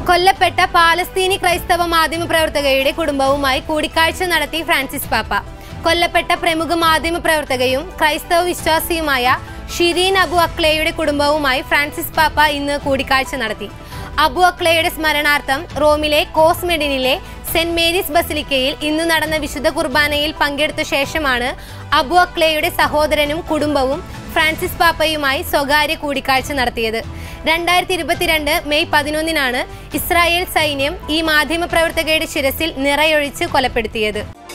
കൊല്ലപ്പെട്ട പാലസ്തീനി ക്രൈസ്തവ മാധ്യമപ്രവർത്തകയുടെ കുടുംബവുമായി കൂടിക്കാഴ്ച നടത്തി ഫ്രാൻസിസ് പാപ്പ കൊല്ലപ്പെട്ട പ്രമുഖ മാധ്യമപ്രവർത്തകയും ക്രൈസ്തവ വിശ്വാസിയുമായ ഷിരീൻ അബു അക്ലയുടെ കുടുംബവുമായി ഫ്രാൻസിസ് പാപ്പ ഇന്ന് കൂടിക്കാഴ്ച നടത്തി അബു അക്ലയുടെ സ്മരണാർത്ഥം റോമിലെ കോസ്മെഡിനിലെ സെന്റ് മേരീസ് ബസിലിക്കയിൽ ഇന്ന് നടന്ന വിശുദ്ധ കുർബാനയിൽ പങ്കെടുത്ത ശേഷമാണ് അബു അക്ലയുടെ സഹോദരനും കുടുംബവും ഫ്രാൻസിസ് പാപ്പയുമായി സ്വകാര്യ കൂടിക്കാഴ്ച നടത്തിയത് രണ്ടായിരത്തി ഇരുപത്തിരണ്ട് മെയ് പതിനൊന്നിനാണ് ഇസ്രായേൽ സൈന്യം ഈ മാധ്യമപ്രവർത്തകയുടെ ശിരസിൽ നിറയൊഴിച്ച് കൊലപ്പെടുത്തിയത്